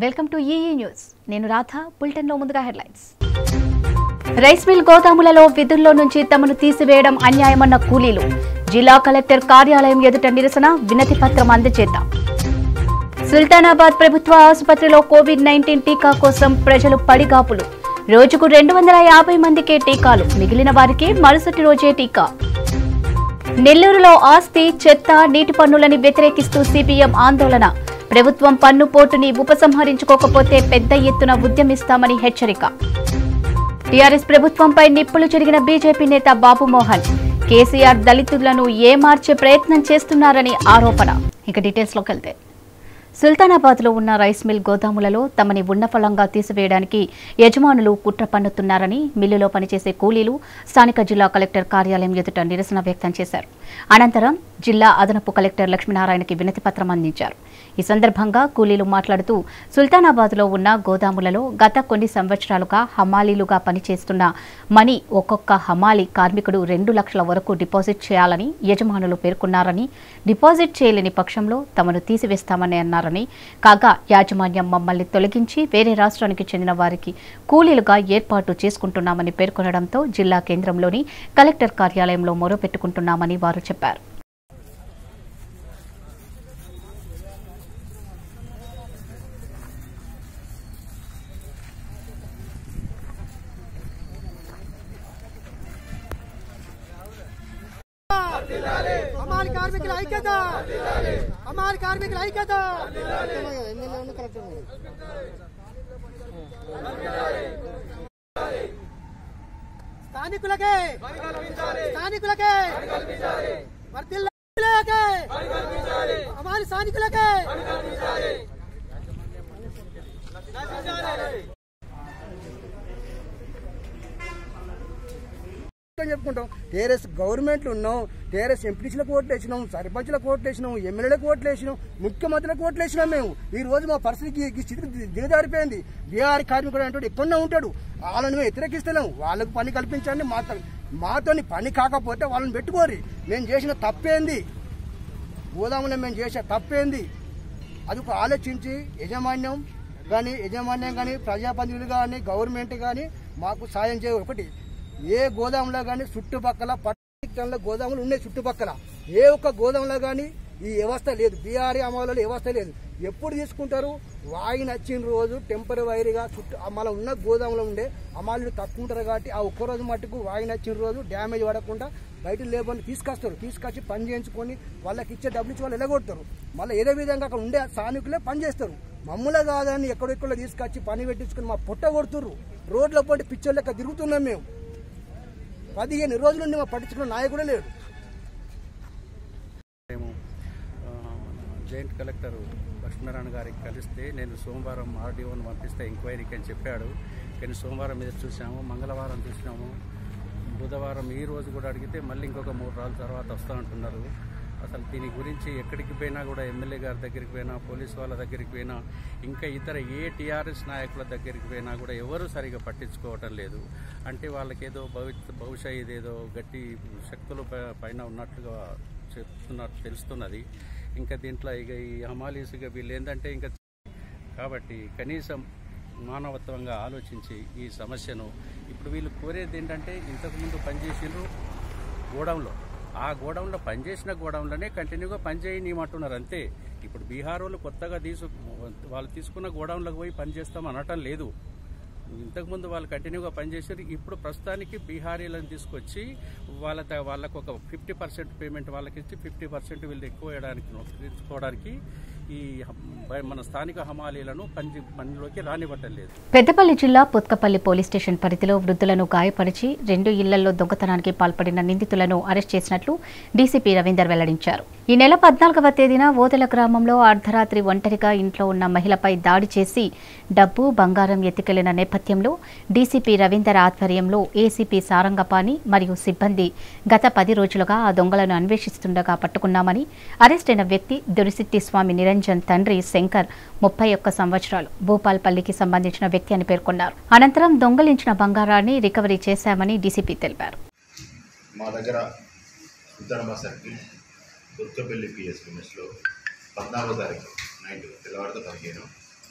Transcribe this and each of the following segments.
Welcome to EE news నేను రాధ బులెటిన్లో ముందుగా హెడ్లైన్స్ రైస్ మిల్ గోదాములలో విధుల్లో నుంచి తమను తీసివేయడం అన్యాయమన్న కూలీలు జిల్లా కలెక్టర్ కార్యాలయం ఎదుట నిరసన వినతి పత్రం అందజేత సుల్తానాబాద్ ప్రభుత్వ ఆసుపత్రిలో కోవిడ్ నైన్టీన్ టీకా కోసం ప్రజలు పడిగాపులు రోజుకు రెండు వందల యాభై మందికే టీకాలు మిగిలిన వారికి మరుసటి రోజే టీకా నెల్లూరులో ఆస్తి చెత్త నీటి పన్నులని వ్యతిరేకిస్తూ సిపిఎం ఆందోళన ప్రభుత్వం పన్ను పోటుని ఉపసంహరించుకోకపోతే పెద్ద ఎత్తున ఉద్యమిస్తామని హెచ్చరిక టీఆర్ఎస్ ప్రభుత్వంపై నిప్పులు చెరిగిన బీజేపీ నేత బాబు మోహన్ కేసీఆర్ దళితులను ఏమార్చే ప్రయత్నం చేస్తున్నారని ఆరోపణ ఇక డీటెయిల్స్ లోకి వెళ్తే సుల్తానాబాద్ లో ఉన్న రైస్ మిల్ గోదాములలో తమని ఉన్న ఫలంగా తీసివేయడానికి యజమానులు కుట్ర పన్నుతున్నారని మిల్లులో పనిచేసే కూలీలు స్థానిక జిల్లా కలెక్టర్ కార్యాలయం ఎదుట నిరసన వ్యక్తం చేశారు అనంతరం జిల్లా అదనపు కలెక్టర్ లక్ష్మీనారాయణకి వినతి పత్రం అందించారు ఈ సందర్భంగా కూలీలు మాట్లాడుతూ సుల్తానాబాద్ లో ఉన్న గోదాములలో గత కొన్ని సంవత్సరాలుగా హమాలీలుగా పనిచేస్తున్న మనీ ఒక్కొక్క హమాలీ కార్మికుడు రెండు లక్షల వరకు డిపాజిట్ చేయాలని యజమానులు పేర్కొన్నారని డిపాజిట్ చేయలేని పక్షంలో తమను తీసివేస్తామని అన్నారని కాగా యాజమాన్యం మమ్మల్ని తొలగించి వేరే రాష్ట్రానికి చెందిన వారికి కూలీలుగా ఏర్పాటు చేసుకుంటున్నామని పేర్కొనడంతో జిల్లా కేంద్రంలోని కలెక్టర్ కార్యాలయంలో మొరపెట్టుకుంటున్నామని వారు చెప్పారు హమాలి కార్మికుల ఐక్యత హమాలి కార్మికుల ఐక్యత స్థానికులకే స్థానికులకే వర్ధిల్లాకే హమాలి స్థానికులకే అని చెప్పుకుంటాం టీఆర్ఎస్ గవర్నమెంట్లు ఉన్నాం టీఆర్ఎస్ ఎంపీసీలకు ఓట్లు వేసినాం సర్పంచ్లకు ఓట్లు వేసినాం ఎమ్మెల్యేలకు ఓట్లు వేసినాం ముఖ్యమంత్రులకు ఓట్లు వేసినాం మేము ఈ రోజు మా పరిస్థితికి ఈ స్థితికి ది- దిగజారిపోయింది బీఆర్ కార్మికుడు అంటే ఎక్కడో ఉంటాడు వాళ్ళని మేము వ్యతిరేకిస్తలేము వాళ్ళకు పని కల్పించండి మా మాతోని పని కాకపోతే వాళ్ళని పెట్టుకోరి మేము చేసిన తప్పేంది గోదాములో మేము చేసే తప్పేంది అది ఒక ఆలోచించి యజమాన్యం కానీ యజమాన్యం కానీ ప్రజాప్రతినిధులు కానీ గవర్నమెంట్ కానీ మాకు సాయం చేయ ఒకటి ఏ గోదాములో కానీ చుట్టుపక్కల పట్టణంలో గోదాములు ఉన్నాయి చుట్టుపక్కల ఏ ఒక్క గోదాములో కానీ ఈ వ్యవస్థ లేదు బీఆర్ఏ అమలులో వ్యవస్థ లేదు ఎప్పుడు తీసుకుంటారు వాయిన్ వచ్చిన రోజు టెంపరీగా చుట్టూ మన ఉన్న గోదాములో ఉండే అమాలు తక్కువ ఉంటారు కాబట్టి ఆ ఒక్క రోజు మట్టుకు వాయిన్ వచ్చిన రోజు డ్యామేజ్ పడకుండా బయట లేబర్ని తీసుకొస్తారు తీసుకొచ్చి పని చేయించుకొని వాళ్ళకి ఇచ్చే డబ్బులు ఇచ్చి వాళ్ళు ఎలగొడతారు మళ్ళీ ఏదో విధంగా అక్కడ ఉండే స్థానికులే పని చేస్తారు మమ్మల్ని కాదని ఎక్కడెక్కడ తీసుకొచ్చి పని పెట్టించుకొని మా పుట్ట కొడుతుర్రు రోడ్ల పోటీ పిచ్చర్ లెక్క తిరుగుతున్నాం మేము పదిహేను రోజుల నుండి మా పట్టించుకున్న నాయకుడే లేడు మేము ఆ, మన జాయింట్ కలెక్టర్ లక్ష్మీనారాయణ గారికి కలిస్తే నేను సోమవారం ఆర్డీఓని పంపిస్తే ఎంక్వైరీకి అని చెప్పాడు కానీ సోమవారం మీద చూసాము మంగళవారం చూసినాము బుధవారం ఈ రోజు కూడా అడిగితే మళ్ళీ ఇంకొక మూడు రోజుల తర్వాత వస్తా అంటున్నారు అసలు దీని గురించి ఎక్కడికి పోయినా కూడా ఎమ్మెల్యే గారి దగ్గరికి పోయినా పోలీస్ వాళ్ళ దగ్గరికి పోయినా ఇంకా ఇతర ఏ టీఆర్ఎస్ నాయకుల దగ్గరికి పోయినా కూడా ఎవరు సరిగా పట్టించుకోవటం లేదు అంటే వాళ్ళకేదో భవిష్యత్ బహుశా ఇదేదో గట్టి శక్తులు పై- పైన ఉన్నట్లుగా చెప్తున్నట్టు తెలుస్తున్నది ఇంకా దీంట్లో ఇక ఈ హమాలీస్గా వీళ్ళు ఏంటంటే ఇంకా కాబట్టి కనీసం మానవత్వంగా ఆలోచించి ఈ సమస్యను ఇప్పుడు వీళ్ళు కోరేది ఏంటంటే ఇంతకుముందు పనిచేసిండ్రు గోడౌన్లో ఆ గోడౌన్లో పనిచేసిన గోడౌన్లోనే కంటిన్యూగా పనిచేయనిమంటున్నారు అంతే ఇప్పుడు బీహార్ వాళ్ళు కొత్తగా తీసు వాళ్ళు తీసుకున్న గోడౌన్లకు పోయి పనిచేస్తాం అనటం లేదు ఇంతకుముందు వాళ్ళు కంటిన్యూగా పనిచేసారు ఇప్పుడు ప్రస్తుతానికి బీహారీలను తీసుకొచ్చి వాళ్ళ ద- వాళ్ళకు ఒక ఫిఫ్టీ పర్సెంట్ పేమెంట్ వాళ్ళకి ఇచ్చి ఫిఫ్టీ పర్సెంట్ వీళ్ళు ఎక్కువ వేయడానికి తీసుకోవడానికి ఈ హం- మన స్థానిక హమాలీలను పని పనిలోకి రానివ్వటం లేదు పెద్దపల్లి జిల్లా పుత్కపల్లి పోలీస్ స్టేషన్ పరిధిలో వృద్ధులను గాయపరిచి రెండు ఇళ్లలో దొంగతనానికి పాల్పడిన నిందితులను అరెస్ట్ చేసినట్లు డీసీపీ రవీందర్ వెల్లడించారు ఈ నెల పద్నాలుగవ తేదీన ఓదెల గ్రామంలో అర్ధరాత్రి ఒంటరిగా ఇంట్లో ఉన్న మహిళపై దాడి చేసి డబ్బు బంగారం ఎత్తుకెళ్లిన నేపథ్యంలో డీసీపీ రవీందర్ ఆధ్వర్యంలో ఏసీపీ సారంగపాణి మరియు సిబ్బంది గత పది రోజులుగా ఆ దొంగలను అన్వేషిస్తుండగా పట్టుకున్నామని అరెస్టైన వ్యక్తి దురిసిట్టి స్వామి నిరంజన్ తండ్రి శంకర్ ముప్పై ఒక్క సంవత్సరాలు భూపాల్పల్లికి సంబంధించిన వ్యక్తి అని పేర్కొన్నారు అనంతరం దొంగలించిన బంగారాన్ని రికవరీ చేశామని డీసీపీ తెలిపారు మా దగ్గర ఉత్తరమ సర్కిల్ దుర్గపల్లి పిఎస్పి మెస్లో పద్నాలుగో తారీఖు నైట్ తెల్లవారితో పదిహేను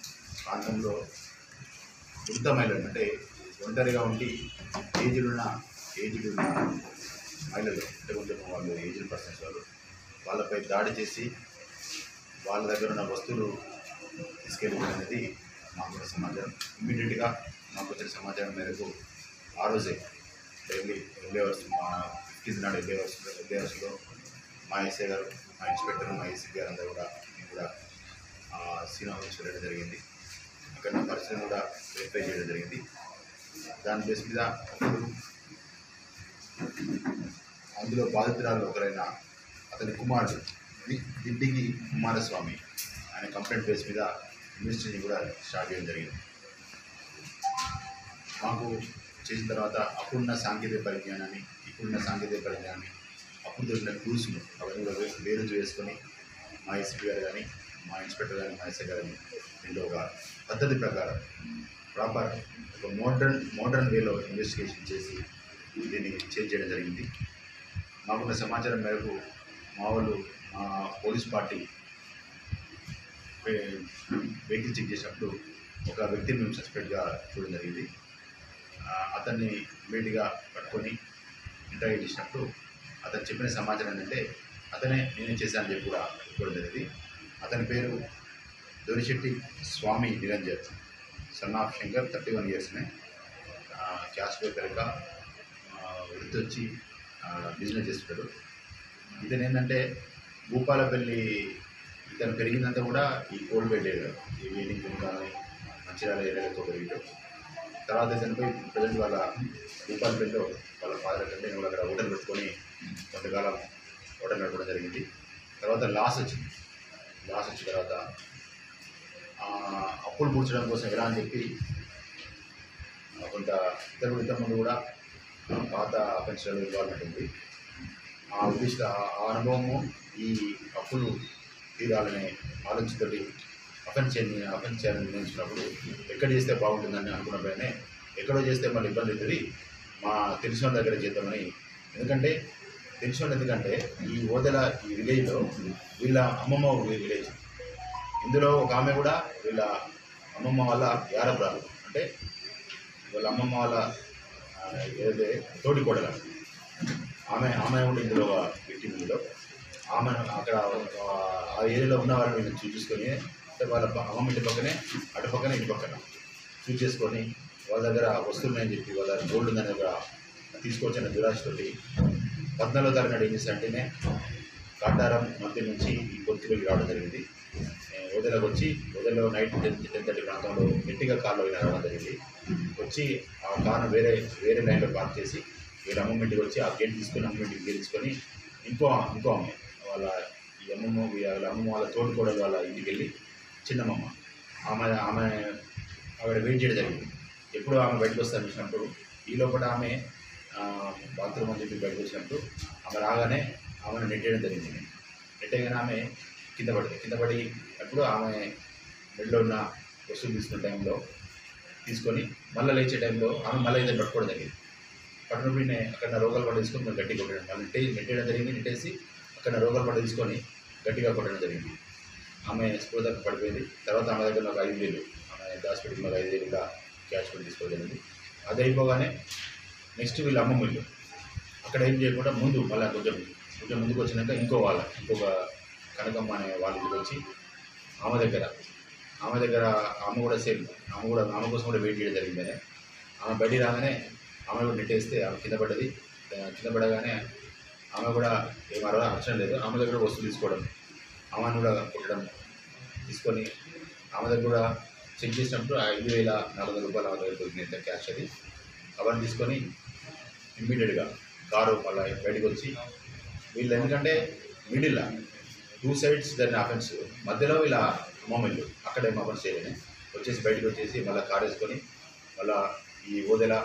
ప్రాంతంలో వృద్ధ మహిళలు అంటే ఒంటరిగా ఉండి ఏజ్డ్ ఉన్న ఏజ్డ్ ఉన్న మహిళలు అంటే కొంచెం వాళ్ళు ఏజ్డ్ పర్సన్స్ వాళ్ళు వాళ్ళపై దాడి చేసి వాళ్ళ దగ్గర ఉన్న వస్తువులు తీసుకెళ్ళడం అనేది మాకు వచ్చిన సమాచారం ఇమ్మీడియట్గా మాకు వచ్చిన సమాచారం మేరకు ఆ రోజే డైలీ వెళ్ళేవర్స్ మా ఫిఫ్టీన్త్ నాడు వెళ్ళేవర్స్ వెళ్ళేవర్స్లో మా ఎస్ఐ గారు మా ఇన్స్పెక్టర్ మా ఏసీ గారు అంతా కూడా మేము కూడా సీనా హౌస్ వెళ్ళడం జరిగింది అక్కడ నా పరిస్థితిని కూడా వెరిఫై చేయడం జరిగింది దాని బేస్ మీద అప్పుడు అందులో బాధితురాలు ఒకరైన అతని కుమారుడు ది- దిడ్డికి కుమారస్వామి ఆయన కంప్లైంట్ బేస్ మీద ఇన్వెస్టిగేషన్ కూడా స్టార్ట్ చేయడం జరిగింది మాకు చేసిన తర్వాత అప్పుడున్న సాంకేతిక పరిజ్ఞానాన్ని ఇప్పుడున్న సాంకేతిక పరిజ్ఞానాన్ని అప్పుడు దొరికిన క్లూస్ను అవన్నీ కూడా వే- వేరు చేసుకొని మా ఎస్పీ గారు కానీ మా ఇన్స్పెక్టర్ కానీ మా ఎస్ఐ గారిని దీంట్లో ఒక పద్ధతి ప్రకారం ప్రాపర్ ఒక మోడర్న్ మోడర్న్ వేలో ఇన్వెస్టిగేషన్ చేసి దీన్ని చేంజ్ చేయడం జరిగింది మాకున్న సమాచారం మేరకు మా వాళ్ళు మా పోలీస్ పార్టీ వే- వెహికల్ చెక్ చేసినప్పుడు ఒక వ్యక్తిని మేము సస్పెక్ట్గా చూడడం జరిగింది ఆ, అతన్ని ఇమీడియట్గా పట్టుకొని ఇంటర్వ్యూ చేసినప్పుడు అతను చెప్పిన సమాచారం ఏంటంటే అతనే నేనే చేశానని చెప్పి కూడా చెప్పడం జరిగింది అతని పేరు Dorishetti Swamy Niranjan son of Shankar thirty one ఇయర్స్నే క్యాష్ పేపర్క వృత్తి వచ్చి బిజినెస్ చేస్తుంటాడు ఇతను ఏంటంటే భూపాలపల్లి ఇతను పెరిగిందంతా కూడా ఈ కోల్డ్ బెడ్ ఏరియా ఈ వేణింగ్ కానీ మంచిర్యాల ఏరియాలో పెరిగాడు తర్వాత ఇతనిపై ప్రజెంట్ వాళ్ళ భూపాలపల్లిలో వాళ్ళ ఫాదర్ కంటే నేను అక్కడ హోటల్ పెట్టుకొని కొంతకాలం హోటల్ నడపడం జరిగింది తర్వాత లాస్ వచ్చింది లాస్ వచ్చిన తర్వాత ఆ, అప్పులు పూడ్చడం కోసం ఎలా అని చెప్పి ఆ, కొంత ఇతరులు ఇంతకుముందు కూడా ఆ, పాత పెన్షన్లో ఇన్వాల్వ్మెంట్ ఉంది ఆ ఉద్దేశ ఆ అనుభవము ఈ అప్పులు తీరాలనే ఆలోచనతోటి అఫెన్స్ చేయని అఫెన్స్ చేయాలని నిర్ణయించినప్పుడు ఎక్కడ చేస్తే బాగుంటుందని అనుకున్నప్పుడనే ఎక్కడో చేస్తే మళ్ళీ ఇబ్బంది అవుతుంది మా తెలిసిన వాళ్ళ దగ్గర చేద్దామని ఎందుకంటే తెలిసిన వాళ్ళు ఎందుకంటే ఈ ఓదెల ఈ విలేజ్లో వీళ్ళ అమ్మమ్మ ఊరి విలేజ్ ఇందులో ఒక ఆమె కూడా వీళ్ళ అమ్మమ్మ వాళ్ళ యారబ్రాలు అంటే వాళ్ళ అమ్మమ్మ వాళ్ళ ఆ, ఏదైతే తోటి కోడల ఆమె ఆమె కూడా ఇందులో వ్యక్తి ఇందులో ఆమె అక్కడ ఆ, ఆ ఏరియాలో ఉన్న వాళ్ళని వీళ్ళు చూసుకొని అంటే వాళ్ళ ప- అమ్మమ్మ ఇంటి పక్కనే అటు పక్కన ఇంటి పక్కన చూస్ చేసుకొని వాళ్ళ దగ్గర వస్తున్నాయని చెప్పి వాళ్ళ దగ్గర గోల్డ్ ఉందని ఒక తీసుకొచ్చిన దురాశతోటి పద్నాలుగో తారీఖు నాడు ఏం చేశారంటేనే కాటారం మధ్య నుంచి ఈ కొత్తిలోకి రావడం జరిగింది వదిలకు వచ్చి వదిలో నైట్ టెన్ టెన్ థర్టీ ప్రాంతంలో గట్టిగా కార్లో పోయిన రావడం జరిగింది వచ్చి ఆ కార్ను వేరే వేరే లైన్లో పార్క్ చేసి వీళ్ళ అమ్మమ్మ ఇంటికి వచ్చి ఆ గేట్ తీసుకొని అమ్మమ్మ ఇంటికి గేట్ తీసుకొని ఇంకో ఇంకో అమ్మాయి వాళ్ళ ఈ అమ్మమ్మ వాళ్ళ అమ్మమ్మ వాళ్ళ తోడుకోడలు వాళ్ళ ఇంటికి వెళ్ళి చిన్నమ్మమ్మ ఆమె ఆమె ఆవిడ వెయిట్ చేయడం జరిగింది ఎప్పుడు ఆమె బయటకు వస్తాను చూసినప్పుడు ఈ లోపల ఆమె బాత్రూమ్ అని చెప్పి బయటకు వచ్చినప్పుడు ఆమె రాగానే ఆమెను నెట్టేయడం జరిగింది నెట్టేయగానే ఆమె కింద పడింది కింద పడి అప్పుడు ఆమె బెడ్లో ఉన్న వస్తువులు తీసుకున్న టైంలో తీసుకొని మళ్ళీ లేచే టైంలో ఆమె మళ్ళీ ఇద్దరు పట్టుకోవడం జరిగింది పట్టుకున్నప్పుడు ఈయన అక్కడ రోగాలు పడి తీసుకొని మేము గట్టిగా కొట్టడం మళ్ళీ నెట్టే నెట్టేయడం జరిగింది నెట్టేసి అక్కడ రోగాలు పడి తీసుకొని గట్టిగా కొట్టడం జరిగింది ఆమె స్కూల్ దగ్గర పడిపోయింది తర్వాత ఆమె దగ్గర ఒక ఐదు వేలు ఆమె హాస్పిటల్ ఒక ఐదు వేలు కూడా క్యాష్ పెట్టి తీసుకోవడం జరిగింది అది అయిపోగానే నెక్స్ట్ వీళ్ళ అమ్మమ్మ ఇల్లు అక్కడ ఏం చేయకుండా ముందు మళ్ళీ కొంచెం కొంచెం ముందుకు వచ్చినాక ఇంకో వాళ్ళ ఇంకొక కనకమ్మ అనే వాళ్ళ ఇంటికి వచ్చి ఆమె దగ్గర ఆమె దగ్గర ఆమె కూడా సేమ్ ఆమె కూడా ఆమె కోసం కూడా వెయిట్ చేయడం జరిగిందనే ఆమె బయటికి రాగానే ఆమె కూడా నెట్టేస్తే ఆమె కింద పడ్డది ఆ, కింద పడగానే ఆమె కూడా ఏం అరవ అవసరం లేదు ఆమె దగ్గర వస్తువులు తీసుకోవడం ఆమెను కూడా కొట్టడం తీసుకొని ఆమె దగ్గర కూడా చెక్ చేసినప్పుడు ఐదు వేల నాలుగు వందల రూపాయలు ఆమె దగ్గర దొరికింది క్యాష్ అది అవన్నీ తీసుకొని ఇమ్మీడియట్గా కారు మళ్ళీ బయటకు వచ్చి వీళ్ళు ఎందుకంటే మిడిల్ టూ సైడ్స్ దాని అఫెన్స్ మధ్యలో వీళ్ళ అమ్మమ్మ ఇల్లు అక్కడే అఫెన్స్ చేయలేని వచ్చేసి బయటకు వచ్చేసి మళ్ళీ కారు వేసుకొని మళ్ళీ ఈ ఓదెల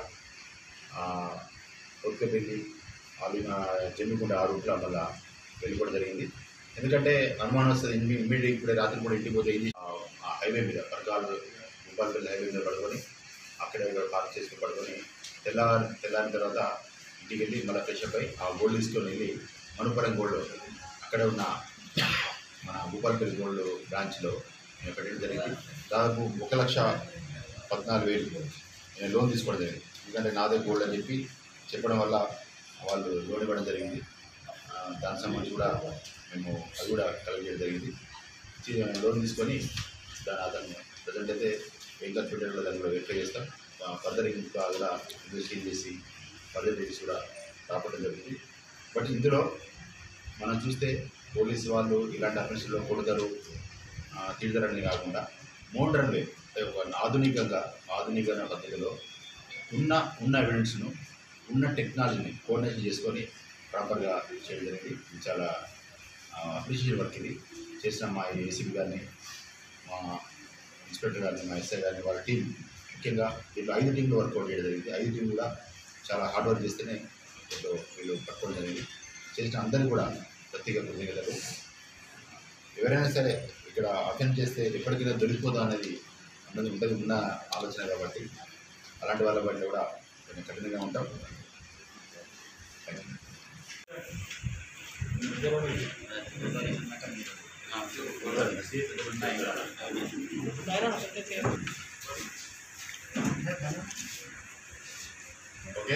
ఉత్కపెల్లి అది జమ్మికుండ ఆ రూట్లో మళ్ళీ వెళ్ళిపోవడం జరిగింది ఎందుకంటే అనుమానం వస్తుంది ఇమ్మీడియట్ ఇప్పుడే రాత్రి కూడా ఇంటికి పోతే ఇది ఆ హైవే మీద పరకాలు భూపాలపల్లి హైవే మీద పడుకొని అక్కడే పార్క్ చేసుకుని పడుకొని తెల్లారి తెల్లారిన తర్వాత ఇంటికి వెళ్ళి మళ్ళీ ఫ్రెష్ అప్ అయి ఆ గోల్డ్ తీసుకొని వెళ్ళి మనుపురం గోల్డ్ అక్కడే ఉన్న మన భూపాలపల్లి గోల్డ్ బ్రాంచ్లో నేను పెట్టడం జరిగింది దాదాపు ఒక లక్ష పద్నాలుగు వేలు నేను లోన్ తీసుకోవడం జరిగింది ఎందుకంటే నాదే గోల్డ్ అని చెప్పి చెప్పడం వల్ల వాళ్ళు లోన్ ఇవ్వడం జరిగింది ఆ, దానికి సంబంధించి కూడా మేము అది కూడా కలెక్ట్ చేయడం జరిగింది ఇచ్చి లోన్ తీసుకొని దాని అతను ప్రజెంట్ అయితే ఇంకా ట్విట్టర్లో దాన్ని కూడా వెరిఫై చేస్తాం ఫర్దర్ ఇంకా కూడా ఇన్వెస్టిగేట్ చేసి ఫర్దర్ డీటెయిల్స్ కూడా రావడం జరిగింది బట్ ఇందులో మనం చూస్తే పోలీసు వాళ్ళు ఇలాంటి అఫెన్స్లో కొడతారు తిడతారని కాకుండా మోడర్న్ వే అంటే ఒక ఆధునికంగా ఆధునిక పద్ధతిలో ఉన్న ఉన్న ఎవిడెన్స్ను ఉన్న టెక్నాలజీని కోఆర్డినేషన్ చేసుకొని ప్రాపర్గా చేయడం జరిగింది ఇది చాలా అప్రిషియేట్ వర్క్ ఇది చేసిన మా ఏసీబీ గారిని మా ఇన్స్పెక్టర్ గారిని మా ఎస్ఐ గారిని వాళ్ళ టీం ముఖ్యంగా వీళ్ళు ఐదు టీంలు వర్కౌట్ చేయడం జరిగింది ఐదు టీంలు కూడా చాలా హార్డ్ వర్క్ చేస్తేనే వీళ్ళు వీళ్ళు పట్టుకోవడం జరిగింది చేసిన అందరికీ కూడా ప్రత్యేక కృతజ్ఞతలు ఎవరైనా సరే ఇక్కడ అఫెన్స్ చేస్తే ఎప్పటికైనా దొరికిపోతాం అనేది అన్నది ఉంటుంది ఉన్న ఆలోచన కాబట్టి అలాంటి వాళ్ళ పట్ల కూడా కొంచెం కఠినంగా ఉంటాం thank you okay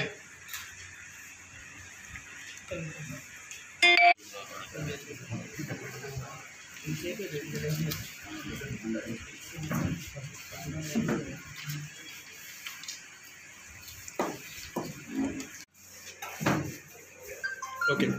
okay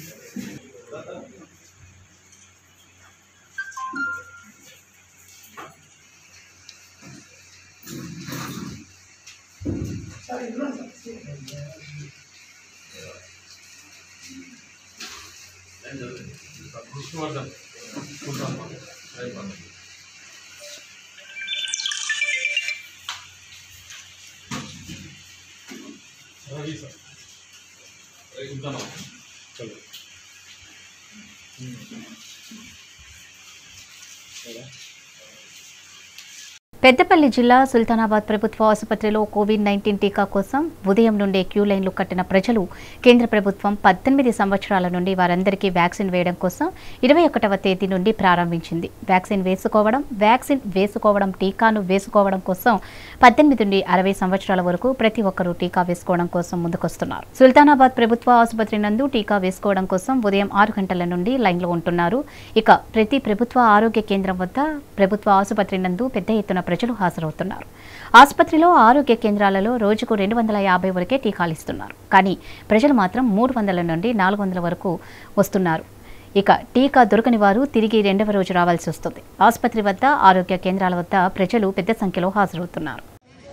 Peddapalli జిల్లా సుల్తానాబాద్ ప్రభుత్వ ఆసుపత్రిలో కోవిడ్ నైన్టీన్ టీకా కోసం ఉదయం నుండే క్యూ లైన్లు కట్టిన ప్రజలు కేంద్ర ప్రభుత్వం పద్దెనిమిది సంవత్సరాల నుండి వారందరికీ వ్యాక్సిన్ వేయడం కోసం ఇరవై ఒకటవ తేదీ నుండి ప్రారంభించింది వ్యాక్సిన్ వేసుకోవడం వ్యాక్సిన్ వేసుకోవడం టీకాను వేసుకోవడం కోసం పద్దెనిమిది నుండి అరవై సంవత్సరాల వరకు ప్రతి ఒక్కరూ టీకా వేసుకోవడం కోసం ముందుకొస్తున్నారు సుల్తానాబాద్ ప్రభుత్వ ఆసుపత్రి నందు టీకా వేసుకోవడం కోసం ఉదయం ఆరు గంటల నుండి లైన్లో ఉంటున్నారు ఇక ప్రతి ప్రభుత్వ ఆరోగ్య కేంద్రం వద్ద ప్రభుత్వ ఆసుపత్రి నందు పెద్ద ఎత్తున ప్రజలు హాజరవుతున్నారు ఆసుపత్రిలో ఆరోగ్య కేంద్రాలలో రోజుకు రెండు వందల యాభై వరకే టీకాలు ఇస్తున్నారు కానీ ప్రజలు మాత్రం మూడు వందల నుండి నాలుగు వందల వరకు వస్తున్నారు ఇక టీకా దొరకని వారు తిరిగి రెండవ రోజు రావాల్సి వస్తుంది ఆసుపత్రి వద్ద ఆరోగ్య కేంద్రాల వద్ద ప్రజలు పెద్ద సంఖ్యలో హాజరవుతున్నారు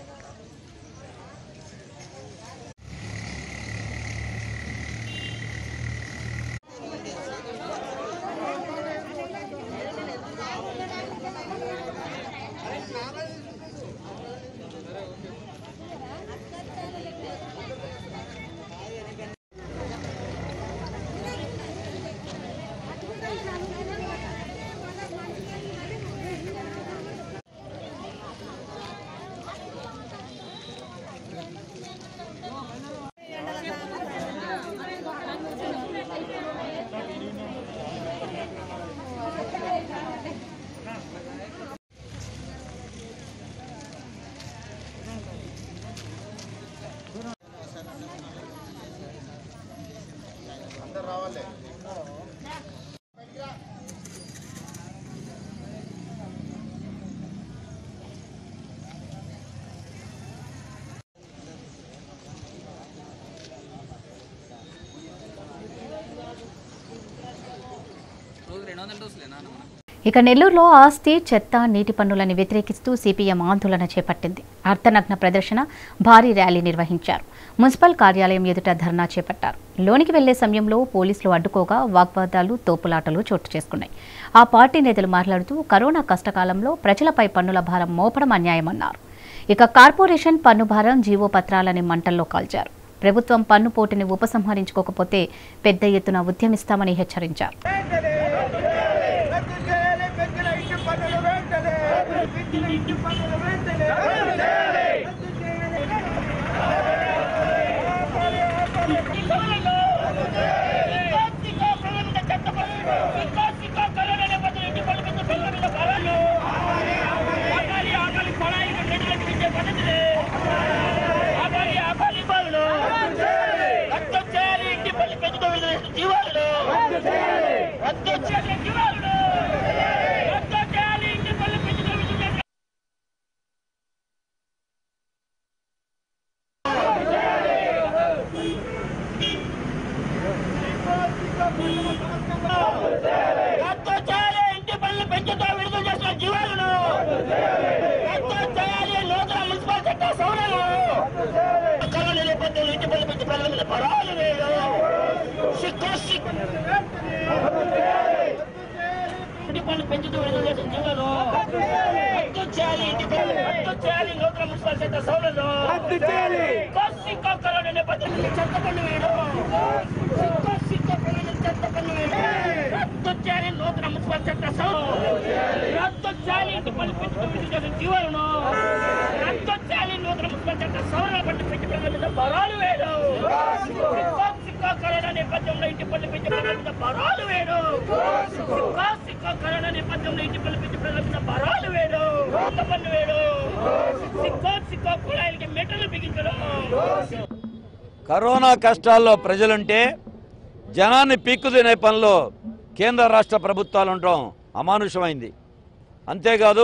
ఇక నెల్లూరులో ఆస్తి చెత్త నీటి పన్నులను వ్యతిరేకిస్తూ సిపిఎం ఆందోళన చేపట్టింది అర్ధనగ్న ప్రదర్శన భారీ ర్యాలీ నిర్వహించారు మున్సిపల్ కార్యాలయం ఎదుట ధర్నా చేపట్టారు లోనికి వెళ్లే సమయంలో పోలీసులు అడ్డుకోగా వాగ్వాదాలు తోపులాటలు చోటు చేసుకున్నాయి ఆ పార్టీ నేతలు మాట్లాడుతూ కరోనా కష్టకాలంలో ప్రజలపై పన్నుల భారం మోపడం అన్యాయమన్నారు ఇక కార్పొరేషన్ పన్ను భారం జీవో పత్రాలని మంటల్లో కాల్చారు ప్రభుత్వం పన్ను పోటుని ఉపసంహరించుకోకపోతే పెద్ద ఎత్తున ఉద్యమిస్తామని హెచ్చరించారు కరోనా ఇంటి పనులు పెంచుతూ విడుదల చేసిన జీవోలు రద్దు చేయాలి ఇంటి పనులు రద్దు చేయాలి నూతన మున్సిపల్ చట్ట సౌలభ్యం రద్దు చేయాలి సిక్కా కరోనా నేపథ్యంలో చెత్త పన్ను వేయడం సిక్కా సిక్కా కరోనా చెత్త పన్ను వేయడం రద్దు చేయాలి నూతన మున్సిపల్ చట్ట సౌలభ్యం రద్దు చేయాలి ఇంటి పనులు పెంచుతూ విడుదల చేసిన జీవోలను రద్దు చేయాలి నూతన మున్సిపల్ చట్ట సౌలభ్యం పట్టు పెంచి ప్రజల మీద బరాలు వేయడం సిక్కా సిక్కా కరోనా నేపథ్యంలో ఇంటి పనులు పెంచి ప్రజల మీద బరాలు వేయడం సిక్కా సిక్కా కరోనా నేపథ్యంలో ఇంటి పనులు పెంచి ప్రజల మీద బరాలు వేయడం కొత్త పన్ను వేయడం సిక్కా సిక్కా కుళాయిలకి మెటలు బిగించడం కరోనా కష్టాల్లో ప్రజలుంటే జనాన్ని పీక్కు తినే పనిలో కేంద్ర రాష్ట్ర ప్రభుత్వాలు ఉండటం అమానుషమైంది అంతేకాదు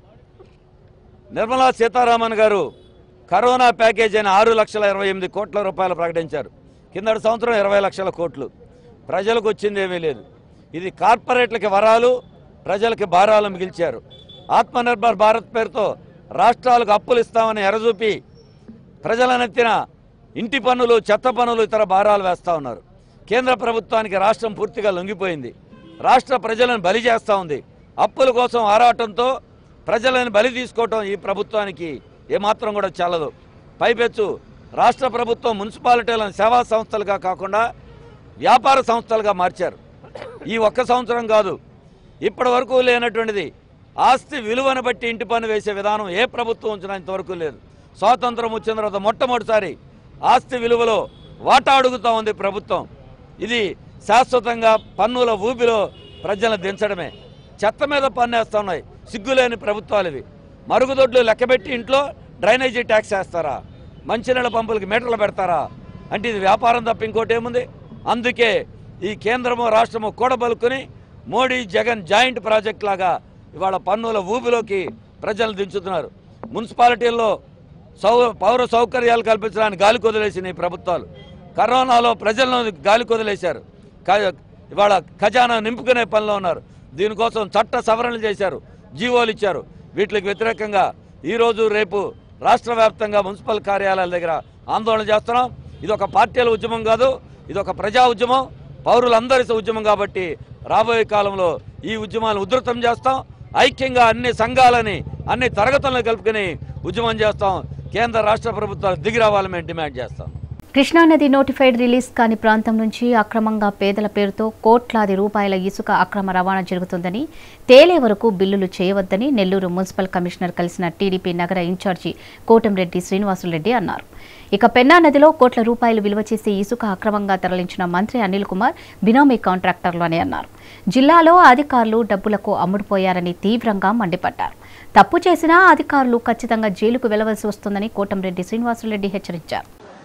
నిర్మలా సీతారామన్ గారు కరోనా ప్యాకేజ్ అని ఆరు లక్షల ఇరవై ఎనిమిది కోట్ల రూపాయలు ప్రకటించారు కిందటి సంవత్సరం ఇరవై లక్షల కోట్లు ప్రజలకు వచ్చింది ఏమీ లేదు ఇది కార్పొరేట్లకి వరాలు ప్రజలకి భారాలు మిగిల్చారు ఆత్మనిర్భర్ భారత్ పేరుతో రాష్ట్రాలకు అప్పులు ఇస్తామని ఎరచూపి ప్రజలనెత్తిన ఇంటి పన్నులు చెత్త పన్నులు ఇతర భారాలు వేస్తూ ఉన్నారు కేంద్ర ప్రభుత్వానికి రాష్ట్రం పూర్తిగా లొంగిపోయింది రాష్ట్ర ప్రజలను బలి చేస్తూ ఉంది అప్పుల కోసం ఆరాటంతో ప్రజలను బలి తీసుకోవటం ఈ ప్రభుత్వానికి ఏమాత్రం కూడా చాలదు పైపెచ్చు రాష్ట్ర ప్రభుత్వం మున్సిపాలిటీలను సేవా సంస్థలుగా కాకుండా వ్యాపార సంస్థలుగా మార్చారు ఈ ఒక్క సంవత్సరం కాదు ఇప్పటి వరకు లేనటువంటిది ఆస్తి విలువను బట్టి ఇంటి పన్ను వేసే విధానం ఏ ప్రభుత్వం ఉంచినా ఇంతవరకు లేదు స్వాతంత్రం వచ్చిన తర్వాత మొట్టమొదటిసారి ఆస్తి విలువలో వాటా అడుగుతా ఉంది ప్రభుత్వం ఇది శాశ్వతంగా పన్నుల ఊబిలో ప్రజలను దించడమే చెత్త మీద పన్నేస్తా ఉన్నాయి సిగ్గులేని ప్రభుత్వాలు ఇవి మరుగుదొడ్లు లెక్కబెట్టి ఇంట్లో డ్రైనేజీ ట్యాక్స్ వేస్తారా మంచినీళ్ళ పంపులకి మీటర్లు పెడతారా అంటే ఇది వ్యాపారం తప్ప ఇంకోటి ఏముంది అందుకే ఈ కేంద్రము రాష్ట్రము కూడబలుకుని మోడీ జగన్ జాయింట్ ప్రాజెక్ట్ లాగా ఇవాళ పన్నుల ఊబిలోకి ప్రజలను దించుతున్నారు మున్సిపాలిటీల్లో సౌ పౌర సౌకర్యాలు కల్పించడానికి గాలి కొదిలేసిన ఈ ప్రభుత్వాలు కరోనాలో ప్రజలను గాలి కొదిలేశారు క- ఇవాళ ఖజానా నింపుకునే పనిలో ఉన్నారు దీనికోసం చట్ట సవరణలు చేశారు జీవోలు ఇచ్చారు వీటికి వ్యతిరేకంగా ఈరోజు రేపు రాష్ట్ర వ్యాప్తంగా మున్సిపల్ కార్యాలయాల దగ్గర ఆందోళన చేస్తున్నాం ఇది ఒక పార్టీల ఉద్యమం కాదు ఇది ఒక ప్రజా ఉద్యమం పౌరులందరి ఉద్యమం కాబట్టి రాబోయే కాలంలో ఈ ఉద్యమాలను ఉధృతం చేస్తాం ఐక్యంగా అన్ని సంఘాలని అన్ని తరగతులను కలుపుకొని ఉద్యమం చేస్తాం కేంద్ర రాష్ట్ర ప్రభుత్వాలు దిగి రావాలని మేము డిమాండ్ చేస్తాం కృష్ణానది నోటిఫైడ్ రిలీజ్ కాని ప్రాంతం నుంచి అక్రమంగా పేదల పేరుతో కోట్లాది రూపాయల ఇసుక అక్రమ రవాణా జరుగుతుందని తేలే వరకు బిల్లులు చేయవద్దని నెల్లూరు మున్సిపల్ కమిషనర్ కలిసిన టీడీపీ నగర ఇన్ఛార్జి కోటంరెడ్డి శ్రీనివాసులరెడ్డి అన్నారు ఇక పెన్నా నదిలో కోట్ల రూపాయలు విలువ చేసే ఇసుక అక్రమంగా తరలించిన మంత్రి అనిల్ కుమార్ బినామీ కాంట్రాక్టర్లు అని అన్నారు జిల్లాలో అధికారులు డబ్బులకు అమ్ముడుపోయారని తీవ్రంగా మండిపడ్డారు తప్పు చేసినా అధికారులు ఖచ్చితంగా జైలుకు వెళ్లవలసి వస్తుందని కోటంరెడ్డి శ్రీనివాసులరెడ్డి హెచ్చరించారు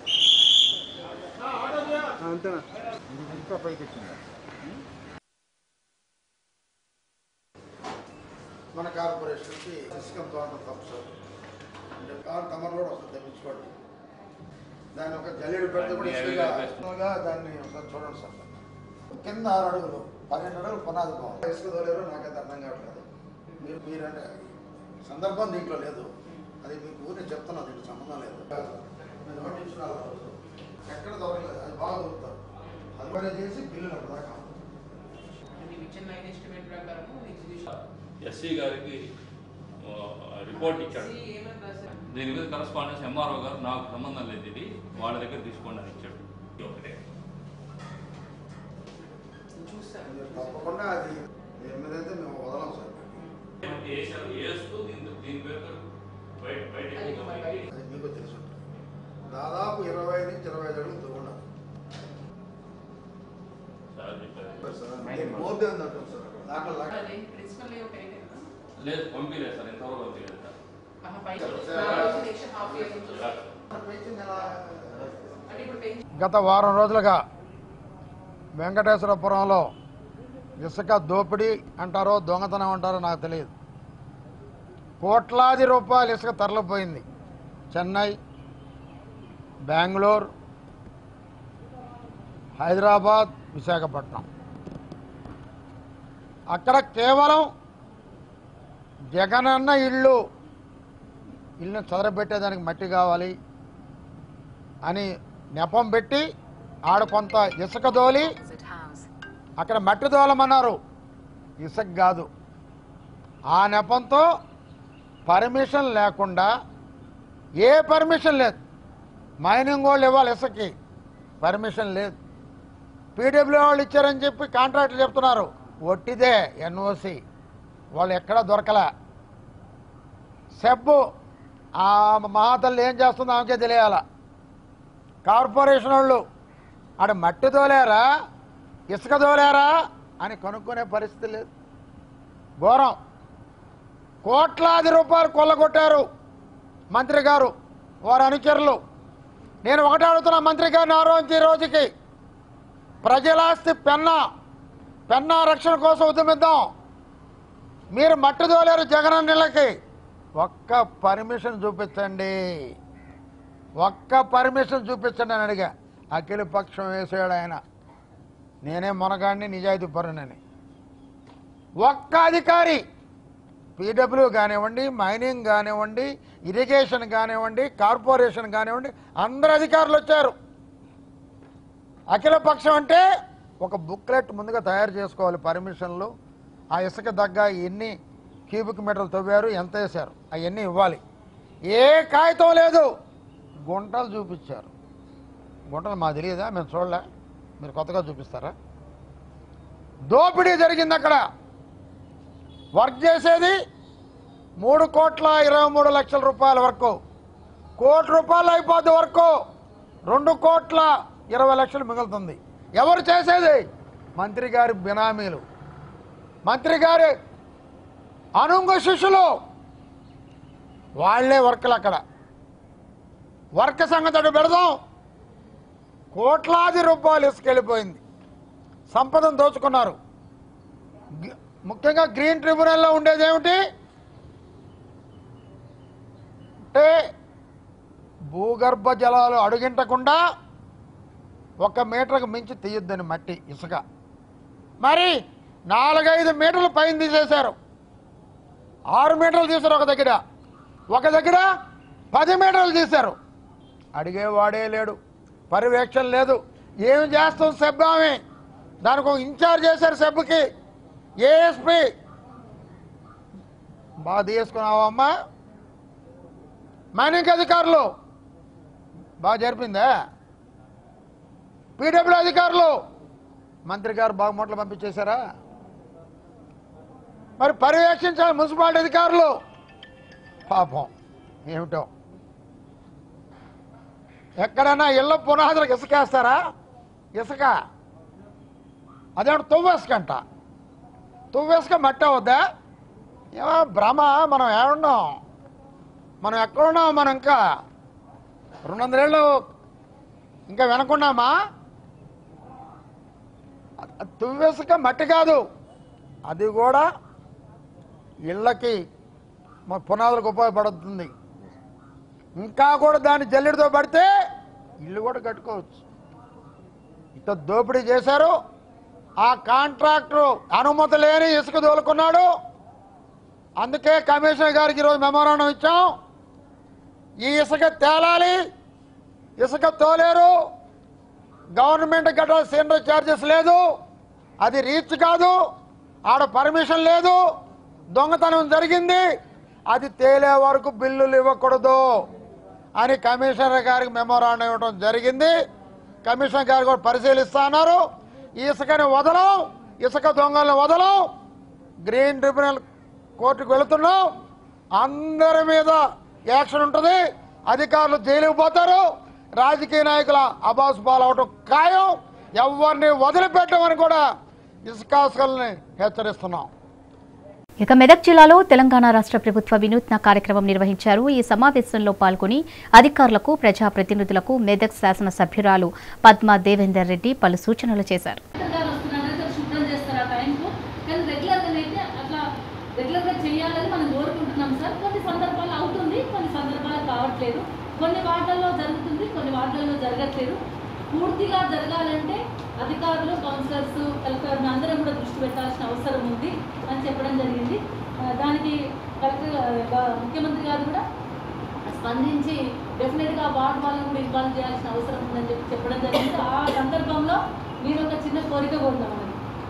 మన కార్పొరేషన్కి ఇసుకం తోట తప్పు సార్ అంటే కారు తమరు కూడా వస్తుంది తెప్పించుకోండి దాన్ని ఒక జల్లెడు పెడితే కూడా ఇసుకగా ఇసుకగా దాన్ని ఒకసారి చూడండి సార్ కింద ఆరు అడుగులు పన్నెండు అడుగులు పునాది బాగుంది ఇసుక తోలేరు నాకైతే అర్థం కావట్లేదు మీరు మీరంటే సందర్భం దీంట్లో లేదు అది మీకు ఊరిని చెప్తున్నా దీనికి సంబంధం లేదు మీరు నోటీసులు రావాలి. ఎక్కడ దొరకలేదు అది బాగా దొరుకుతారు అది కూడా చేసి బిల్లులు అప్పుడు దాకా ఎస్సీ గారికి ఆ, రిపోర్ట్ ఇచ్చాడు దీని మీద కరస్పాండెన్స్ ఎంఆర్ఓ గారు నాకు సంబంధం లేదు ఇది వాళ్ళ దగ్గర తీసుకోండి అని ఇచ్చాడు ఇది ఒకటే తప్పకుండా అది దేని మీద అయితే మేము వదలం సార్ వేసారు వేస్తూ దీని దీని పేరు బయట బయట అది మీకు తెలుసు దాదాపు ఇరవై నుంచి ఇరవై ఐదు అడుగులు తవ్వున్నారు సార్ చెప్పారు సార్ దీనికి బోర్డు ఉంది అంటాం సార్ దాంట్లో లాగా లేదు పంపించలేదు సార్ ఎంతవరకు పంపించలేదు సార్ పెంచింది ఎలా? గత వారం రోజులుగా వెంకటేశ్వరపురంలో ఇసుక దోపిడీ అంటారో దొంగతనం అంటారో నాకు తెలియదు కోట్లాది రూపాయలు ఇసుక తరలిపోయింది చెన్నై బెంగళూరు హైదరాబాద్ విశాఖపట్నం అక్కడ కేవలం జగనన్న ఇళ్ళు ఇల్లుని చదరబెట్టేదానికి మట్టి కావాలి అని నెపం పెట్టి ఆడ కొంత ఇసుక దోలి అక్కడ మట్టి తోలమన్నారు ఇసుక కాదు ఆ నెపంతో పర్మిషన్ లేకుండా ఏ పర్మిషన్ లేదు మైనింగ్ వాళ్ళు ఇవ్వాలి ఇసుకకి పర్మిషన్ లేదు పీడబ్ల్యూ వాళ్ళు ఇచ్చారని చెప్పి కాంట్రాక్ట్లు చెప్తున్నారు ఒట్టిదే ఎన్ఓసి వాళ్ళు ఎక్కడా దొరకలే సెబ్బు ఆ మహాతల్లి ఏం చేస్తుందో ఆమెకే తెలియాల కార్పొరేషన్ వాళ్ళు ఆడ మట్టి తోలేరా ఇసుక తోలేరా అని కనుక్కునే పరిస్థితి లేదు ఘోరం కోట్లాది రూపాయలు కొల్లగొట్టారు మంత్రి గారు వారి అనుచరులు నేను ఒకటే అడుగుతున్నా మంత్రి గారిని ఆ రోజు ఈ రోజుకి ప్రజలాస్తి పెన్నా పెన్నా రక్షణ కోసం ఉద్యమిద్దాం మీరు మట్టి తోలేరు జగనన్నలకి ఒక్క పర్మిషన్ చూపించండి ఒక్క పర్మిషన్ చూపించండి అని అడిగా అఖిల పక్షం వేసాడు ఆయన నేనే మునగాడిని నిజాయితీ పరునని ఒక్క అధికారి పీడబ్ల్యూ కానివ్వండి మైనింగ్ కానివ్వండి ఇరిగేషన్ కానివ్వండి కార్పొరేషన్ కానివ్వండి అందరు అధికారులు వచ్చారు అఖిల పక్షం అంటే ఒక బుక్లెట్ ముందుగా తయారు చేసుకోవాలి పర్మిషన్లు ఆ ఇసుక దగ్గ ఎన్ని క్యూబిక్ మీటర్లు తవ్వారు ఎంత వేశారు అవన్నీ ఇవ్వాలి ఏ కాగితం లేదు గుంటలు చూపించారు గుంటలు మాకు తెలియదా మేము చూడలే మీరు కొత్తగా చూపిస్తారా దోపిడీ జరిగింది అక్కడ వర్క్ చేసేది మూడు కోట్ల ఇరవై మూడు లక్షల రూపాయల వరకు కోటి రూపాయలు అయిపోద్ది వరకు రెండు కోట్ల ఇరవై లక్షలు మిగులుతుంది ఎవరు చేసేది మంత్రి గారి బినామీలు మంత్రి గారి అనుంగ శిష్యులు వాళ్లే వర్కులు అక్కడ వర్క్ సంగతి అటు పెడదాం కోట్లాది రూపాయలు ఇసుకెళ్ళిపోయింది సంపదను దోచుకున్నారు గి- ముఖ్యంగా గ్రీన్ ట్రిబ్యునల్లో ఉండేది ఏమిటి అంటే భూగర్భ జలాలు అడుగింటకుండా ఒక మీటర్కు మించి తీయొద్దని మట్టి ఇసుక మరి నాలుగైదు మీటర్లు పైన తీసేశారు ఆరు మీటర్లు తీశారు ఒక దగ్గర ఒక దగ్గర పది మీటర్లు తీశారు అడిగేవాడే లేడు పర్యవేక్షణ లేదు ఏమి చేస్తాం సెబ్ ఆమె దానికి ఒక ఇన్ఛార్జ్ చేశారు సెబ్కి ఏఎస్పి బాగా తీసుకున్నావమ్మా మైనింగ్ అధికారులు బాగా జరిపిందా పీడబ్ల్యూ అధికారులు మంత్రి గారు బాగా మూటలు పంపించేశారా మరి పర్యవేక్షించాలి మున్సిపాలిటీ అధికారులు పాపం ఏమిటో ఎక్కడైనా ఇళ్ళ పునాదులకు ఇసుకేస్తారా ఇసుక అదేమిటి తువ్వేసుకంట తువ్వేసుక మట్టి అవుద్దా ఏమో భ్రమ మనం ఏమున్నాం మనం ఎక్కడున్నాం మనం ఇంకా రెండు వందలేళ్ళు ఇంకా వెనకున్నామా అది తువ్వేసుక మట్టి కాదు అది కూడా ఇళ్ళకి మా పునాదులకు ఉపయోగపడుతుంది ఇంకా కూడా దాన్ని జల్లెడితో పడితే ఇల్లు కూడా కట్టుకోవచ్చు ఇట దోపిడీ చేశారు ఆ కాంట్రాక్టర్ అనుమతి లేని ఇసుక తోలుకున్నాడు అందుకే కమిషనర్ గారికి ఈరోజు మెమోరాండం ఇచ్చాం ఈ ఇసుక తేలాలి ఇసుక తోలేరు గవర్నమెంట్ గట్రా సీనరీ ఛార్జెస్ లేదు అది రీచ్ కాదు ఆడ పర్మిషన్ లేదు దొంగతనం జరిగింది అది తేలే వరకు బిల్లులు ఇవ్వకూడదు అని కమిషనర్ గారికి మెమోరాండం ఇవ్వడం జరిగింది కమిషనర్ గారు కూడా పరిశీలిస్తా అన్నారు ఇసుకని వదలం ఇసుక దొంగల్ని వదలం గ్రీన్ ట్రిబ్యునల్ కోర్టుకు వెళుతున్నాం అందరి మీద యాక్షన్ ఉంటుంది అధికారులు జైలుకు పోతారు రాజకీయ నాయకుల అబాస్ పాలవటం ఖాయం ఎవరిని వదిలిపెట్టమని కూడా ఇసుకాసుకల్ని హెచ్చరిస్తున్నాం ఇక మెదక్ జిల్లాలో తెలంగాణ రాష్ట్ర ప్రభుత్వ వినూత్న కార్యక్రమం నిర్వహించారు ఈ సమావేశంలో పాల్గొని అధికారులకు ప్రజాప్రతినిధులకు మెదక్ శాసనసభ్యురాలు పద్మా దేవేందర్ రెడ్డి పలు సూచనలు చేశారు గారు వస్తున్నారంటే శుభ్రం చేస్తారు ఆ టైంకు కానీ రెగ్యులర్గా అయితే అట్లా రెగ్యులర్గా చేయాలని మనం కోరుకుంటున్నాం సార్ కొన్ని సందర్భాలు అవుతుంది కొన్ని సందర్భాలు కావట్లేదు కొన్ని వార్డుల్లో జరుగుతుంది కొన్ని వార్డుల్లో జరగట్లేదు పూర్తిగా జరగాలంటే అధికారులు కౌన్సిలర్స్ కలెక్టర్ అందరం కూడా దృష్టి పెట్టాల్సిన అవసరం ఉంది అని చెప్పడం జరిగింది ఆ, దానికి కలెక్టర్ ఆ, ముఖ్యమంత్రి గారు కూడా స్పందించి డెఫినెట్గా వార్డు వాళ్ళని కూడా ఇన్వాల్వ్ చేయాల్సిన అవసరం ఉందని చెప్పి చెప్పడం జరిగింది ఆ సందర్భంలో నేను ఒక చిన్న కోరిక కోరుతామని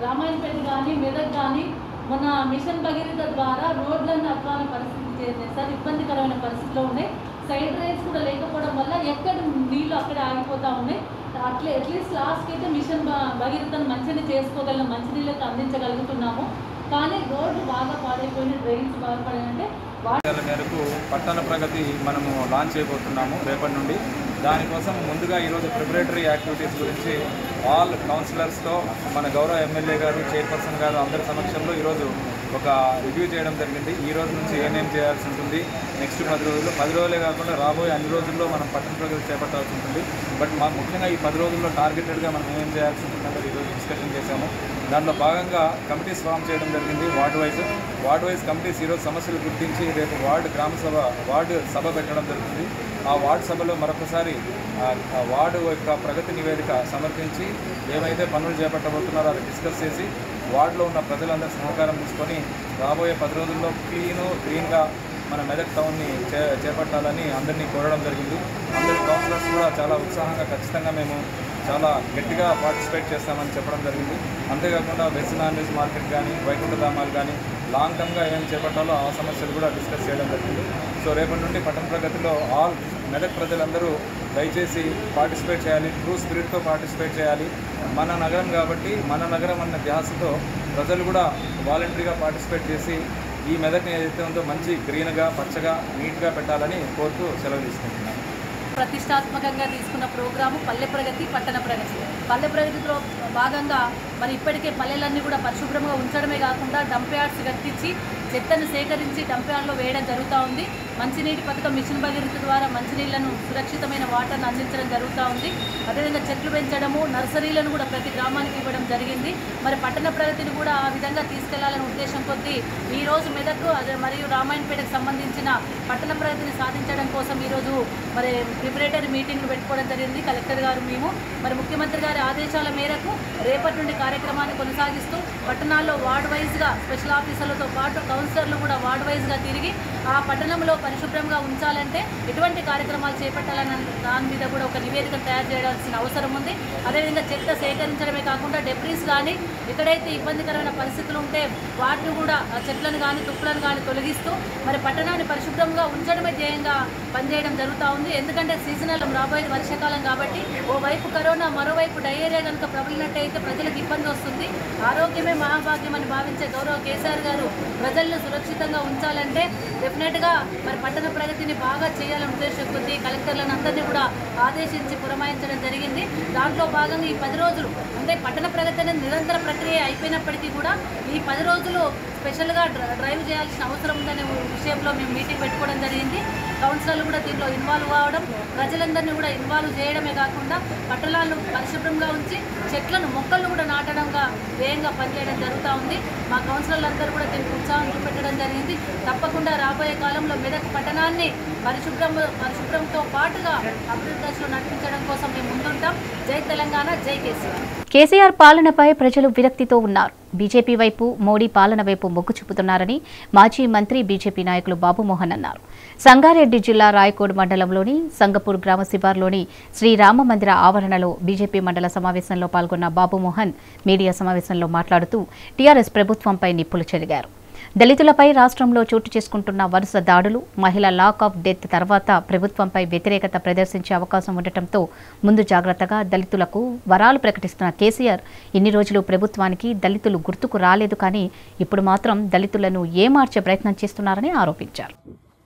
రామాయణపేట కానీ మెదక్ కానీ మొన్న మిషన్ భగీరథ ద్వారా రోడ్లన్నీ అధ్వాన పరిస్థితి చేరినాయి సార్ ఇబ్బందికరమైన పరిస్థితిలో ఉన్నాయి సైడ్ డ్రైన్స్ కూడా లేకపోవడం వల్ల ఎక్కడ నీళ్లు అక్కడే ఆగిపోతూ ఉన్నాయి అట్లే అట్లీస్ట్ లాస్ట్కి అయితే మిషన్ భ- భగీరథను మంచిగా చేసుకోగలం మంచినీళ్ళకి అందించగలుగుతున్నాము కానీ రోడ్లు బాగా పాడైపోయినాయి డ్రైన్స్ బాగా పడాయంటే ఆదేశాల మేరకు పట్టణ ప్రగతి మనము లాంచ్ చేయబోతున్నాము రేపటి నుండి దానికోసం ముందుగా ఈరోజు ప్రిపరేటరీ యాక్టివిటీస్ గురించి ఆల్ కౌన్సిలర్స్తో మన గౌరవ ఎమ్మెల్యే గారు చైర్పర్సన్ గారు అందరి సమక్షంలో ఈరోజు ఒక రివ్యూ చేయడం జరిగింది ఈ రోజు నుంచి ఏమేం చేయాల్సి ఉంటుంది నెక్స్ట్ పది రోజుల్లో పది రోజులే కాకుండా రాబోయే అన్ని రోజుల్లో మనం పట్టణ ప్రగతి చేపట్టాల్సి ఉంటుంది బట్ మా ముఖ్యంగా ఈ పది రోజుల్లో టార్గెటెడ్గా మనం ఏమేం చేయాల్సి ఉంటుందని ఈరోజు డిస్కషన్ చేశాము దాంట్లో భాగంగా కమిటీస్ ఫామ్ చేయడం జరిగింది ward wise ward wise committees ఈరోజు సమస్యలు గుర్తించి రేపు వార్డు గ్రామ సభ వార్డు సభ పెట్టడం జరుగుతుంది ఆ వార్డు సభలో మరొకసారి ఆ, ఆ వార్డు యొక్క ప్రగతి నివేదిక సమర్పించి ఏవైతే పనులు చేపట్టబోతున్నారో అది డిస్కస్ చేసి వార్డులో ఉన్న ప్రజలందరి సహకారం తీసుకొని రాబోయే పది రోజుల్లో క్లీను గ్రీన్గా మన మెదక్ టౌన్ని చే చేపట్టాలని అందరినీ కోరడం జరిగింది అందరి కౌన్సిలర్స్ కూడా చాలా ఉత్సాహంగా ఖచ్చితంగా మేము చాలా గట్టిగా పార్టిసిపేట్ చేస్తామని చెప్పడం జరిగింది అంతేకాకుండా వెజ్ నాన్ వెజ్ మార్కెట్ కానీ వైకుంఠ ధామాలు కానీ లాంగ్ టర్మ్గా ఏం చేపట్టాలో ఆ సమస్యలు కూడా డిస్కస్ చేయడం జరిగింది సో రేపటి నుండి పట్టణ ప్రగతిలో ఆల్ మెదక్ ప్రజలందరూ దయచేసి పార్టిసిపేట్ చేయాలి ట్రూ స్పిరిట్తో పార్టిసిపేట్ చేయాలి మన నగరం కాబట్టి మన నగరం అన్న ధ్యాసతో ప్రజలు కూడా వాలంటరీగా పార్టిసిపేట్ చేసి ఈ మెదక్ని ఏదైతే ఉందో మంచి గ్రీన్గా పచ్చగా నీట్గా పెట్టాలని కోరుతూ సెలవు తీసుకుంటున్నాను ప్రతిష్టాత్మకంగా తీసుకున్న ప్రోగ్రాము పల్లె ప్రగతి పట్టణ ప్రగతి పల్లె ప్రగతిలో భాగంగా మరి ఇప్పటికే పల్లెలన్నీ కూడా పరిశుభ్రంగా ఉంచడమే కాకుండా డంప్ యార్డ్స్ కట్టించి చెత్తను సేకరించి డంప్ యార్డ్లో వేయడం జరుగుతూ ఉంది మంచినీటి పథకం మిషన్ భగీరథ ద్వారా మంచినీళ్లను సురక్షితమైన వాటర్ను అందించడం జరుగుతూ ఉంది అదేవిధంగా చెట్లు పెంచడము నర్సరీలను కూడా ప్రతి గ్రామానికి ఇవ్వడం జరిగింది మరి పట్టణ ప్రగతిని కూడా ఆ విధంగా తీసుకెళ్లాలనే ఉద్దేశం కొద్దీ ఈ రోజు మెదక్ అదే మరియు రామాయణపేటకు సంబంధించిన పట్టణ ప్రగతిని సాధించడం కోసం ఈరోజు మరి ప్రిపరేటరీ మీటింగ్ పెట్టుకోవడం జరిగింది కలెక్టర్ గారు మేము మరి ముఖ్యమంత్రి గారి ఆదేశాల మేరకు రేపటి నుండి కార్యక్రమాన్ని కొనసాగిస్తూ పట్టణాల్లో వార్డ్ వైజ్గా స్పెషల్ ఆఫీసర్లతో పాటు కౌన్సిలర్లు కూడా వార్డ్ వైజ్గా తిరిగి ఆ పట్టణంలో పరిశుభ్రంగా ఉంచాలంటే ఎటువంటి కార్యక్రమాలు చేపట్టాలన్న దాని మీద కూడా ఒక నివేదిక తయారు చేయాల్సిన అవసరం ఉంది అదేవిధంగా చెత్త సేకరించడమే కాకుండా డెబ్రీస్ కానీ ఎక్కడైతే ఇబ్బందికరమైన పరిస్థితులు ఉంటే వాటిని కూడా ఆ చెట్లను కానీ తుప్పులను కానీ తొలగిస్తూ మరి పట్టణాన్ని పరిశుభ్రంగా ఉంచడమే ధ్యేయంగా పనిచేయడం జరుగుతూ ఉంది ఎందుకంటే సీజనల్ రాబోయే వర్షాకాలం కాబట్టి ఓవైపు కరోనా మరోవైపు డయేరియా కనుక ప్రబలినట్టయితే ప్రజలకు ఇబ్బంది వస్తుంది ఆరోగ్యమే మహాభాగ్యం అని భావించే గౌరవ కేసీఆర్ గారు ప్రజలను సురక్షితంగా ఉంచాలంటే డెఫినెట్గా మరి పట్టణ ప్రగతిని బాగా చేయాలని ఉద్దేశం కొద్దీ కలెక్టర్లను అందరినీ కూడా ఆదేశించి పురమాయించడం జరిగింది దాంట్లో భాగంగా ఈ పది రోజులు అంటే పట్టణ ప్రగతి అనేది నిరంతర ప్రక్రియ అయిపోయినప్పటికీ కూడా ఈ పది రోజులు స్పెషల్గా డ్ర- డ్రైవ్ చేయాల్సిన అవసరం ఉందనే విషయంలో మేము మీటింగ్ పెట్టుకోవడం జరిగింది కౌన్సిలర్లు కూడా దీంట్లో ఇన్వాల్వ్ కావడం ప్రజలందరినీ కూడా ఇన్వాల్వ్ చేయడమే కాకుండా పట్టణాలను పరిశుభ్రంగా ఉంచి చెట్లను మొక్కలను కూడా నాటడంగా వేగంగా పనిచేయడం జరుగుతూ ఉంది మా కౌన్సిలర్లు అందరూ కూడా దీనికి ఉత్సాహం చూపెట్టడం జరిగింది తప్పకుండా రాబోయే కాలంలో మెదక్ పట్టణాన్ని పరిశుభ్రం పరిశుభ్రంతో పాటుగా అభివృద్ధి దశలో నడిపించడం కోసం మేము ముందుంటాం జై తెలంగాణ జై కేసీఆర్ కేసీఆర్ పాలనపై ప్రజలు విరక్తితో ఉన్నారు బీజేపీ వైపు మోడీ పాలన వైపు మొగ్గు చూపుతున్నారని మాజీ మంత్రి బీజేపీ నాయకులు బాబుమోహన్ అన్నారు సంగారెడ్డి జిల్లా రాయకోడ్ మండలంలోని సంగపూర్ గ్రామ శివార్లోని శ్రీ రామ మందిర ఆవరణలో బీజేపీ మండల సమావేశంలో పాల్గొన్న బాబుమోహన్ మీడియా సమావేశంలో మాట్లాడుతూ టీఆర్ఎస్ ప్రభుత్వంపై నిప్పులు చెరిగారు దళితులపై రాష్ట్రంలో చోటు చేసుకుంటున్న వరుస దాడులు మహిళ లాక్ ఆఫ్ డెత్ తర్వాత ప్రభుత్వంపై వ్యతిరేకత ప్రదర్శించే అవకాశం ఉండటంతో ముందు జాగ్రత్తగా దళితులకు వరాలు ప్రకటిస్తున్న కేసీఆర్ ఇన్ని రోజులు ప్రభుత్వానికి దళితులు గుర్తుకు రాలేదు కానీ ఇప్పుడు మాత్రం దళితులను ఏమార్చే ప్రయత్నం చేస్తున్నారని ఆరోపించారు